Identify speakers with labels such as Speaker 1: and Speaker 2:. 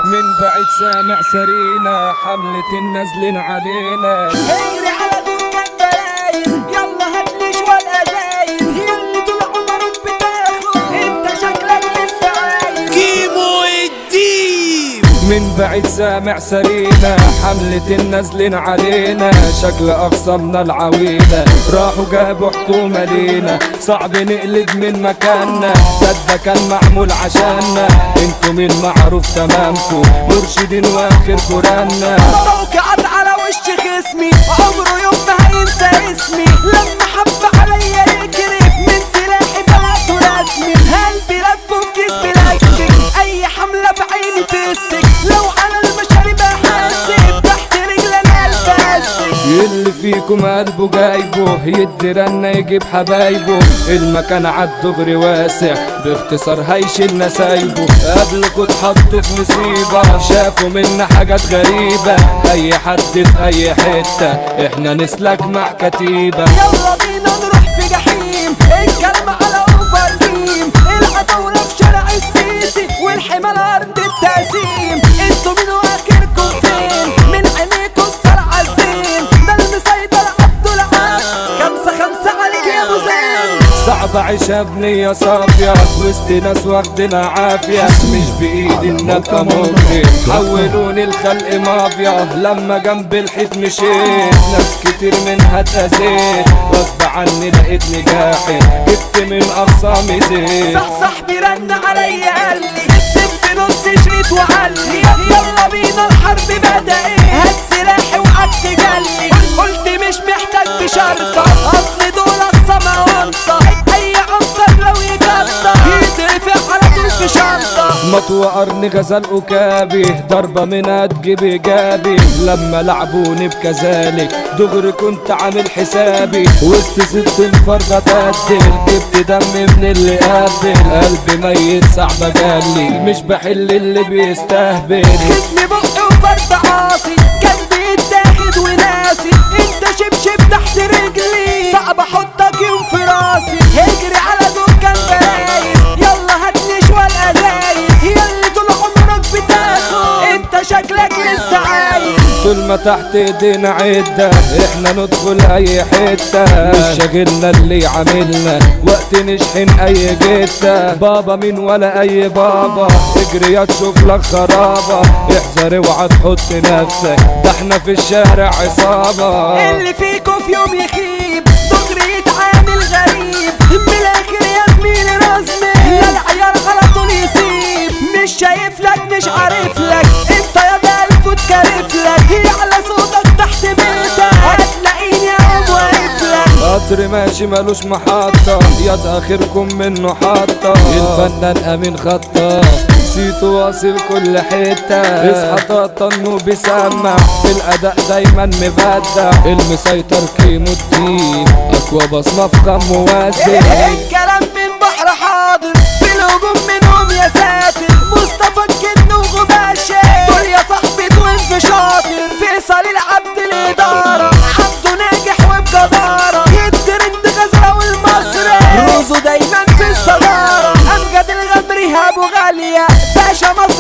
Speaker 1: من بعد سامع سرينا حملة النازلين علينا
Speaker 2: اجري على دكان جرايز يلا هاتلي شوال ازايز يلي طول عمرك بتاخد انت شكلك لسه عايز
Speaker 3: كيمو الديب
Speaker 1: من بعد سامع سرينا حملة النازلين علينا شكل أقسامنا العويلة راحوا جابوا حكومة لينا صعب نقلب من مكاننا ده ده كان معمول عشاننا انتوا من معروف تمامكم مرشدين واخر قرانا
Speaker 2: موقعات على وش خصمي عمره يوم ما هينسى اسمي لما حب عليا يكرف من سلاحي فلقته رسمي قلبي لفه في كيس بلاستيك اي حمله في عيني فيستك لو على المشارب احاسب تحت رجلي انا الباستيك
Speaker 1: اللي فيكم قلبه جايبه يدي رنة يجيب حبايبه المكان عالدغري واسع باختصار هيشيل نسايبه قبلكوا اتحطوا في مصيبة شافوا منا حاجات غريبة أي حد في أي حتة احنا نسلك مع كتيبة
Speaker 2: يلا بينا نروح في جحيم الكلمة على اوفر جيم العتاولة في شارع السيسي والحمال ارض التقسيم انتوا مين واخركم فين من عينيكوا الصرع الزين ده المسيطر عبد العال خمسة خمسة عليك يا ابو زين
Speaker 1: صعب عيشها بنية صافية وسط ناس واخدنا عافية مش بإيدي إن أبقى مجرم حولوني الخلق مافيا لما جنب الحيط مشيت ناس كتير منها اتأذيت غصب عني لقيت نجاحي جبت من أقصامي زيت
Speaker 2: صح صاحبي رن عليا قال لي سيب في نص شريط وعلي يلا بينا الحرب بدأت هات سلاحي وقعدت جلي قلت مش محتاج بشرطة اصل دول السما وانطة اي عنتر لو يكتر يترفع على طول في شنطة
Speaker 1: مطوى قرن غزل أكابي ضربة من تجيب إيجابي لما لعبوني بكذلك دغري كنت عامل حسابي وسط ست الفرقة تقدل جبت دم من اللي قابل قلبي ميت صعب جالي مش بحل اللي بيستهبل
Speaker 2: جسمي بق وفرد عاصي قلبي يتاخد وناسي انت شبشب تحت رجلي صعب احطك يوم في راسي اجري على دكان جرايز يلا هاتلي شوال ازايز يلي طول عمرك بتاخد انت شكلك لسه عايز
Speaker 1: طول ما تحت ايدينا عدة احنا ندخل اي حتة مش شاغلنا اللي عاملنا وقت نشحن اي جتة بابا مين ولا اي بابا اجري يا تشوف لك خرابة احذر اوعى تحط نفسك ده احنا في الشارع عصابة
Speaker 2: اللي فيكو في يوم يخيب دغري يتعامل غريب من الاخر يا زميلي رسمي لا العيار على طول يسيب مش شايف لك مش عارف لك انت يا ده الف وتكرف لك هي على صوتك تحت بيتك هتلاقيني اقوم واقف لك
Speaker 1: قطر ماشي ملوش محطة يد اخركم منه حطة الفنان امين خطة صيته واصل كل حتة اصحى طقطن وبيسمع الاداء دايما مبدع المسيطر كيمو الدين اقوى بصمة في خم موازن
Speaker 2: الكلام من بحر حاضر في الهجوم منهم يا ساتر مصطفى الجن وغباشة دول يا صاحبي توينز شاطر فيصل العبد الإدارة عبده ناجح وبجدارة الترند غزرة والمصري روزه دايما في الصدارة أمجد الغمري أبو غالية باشا مصر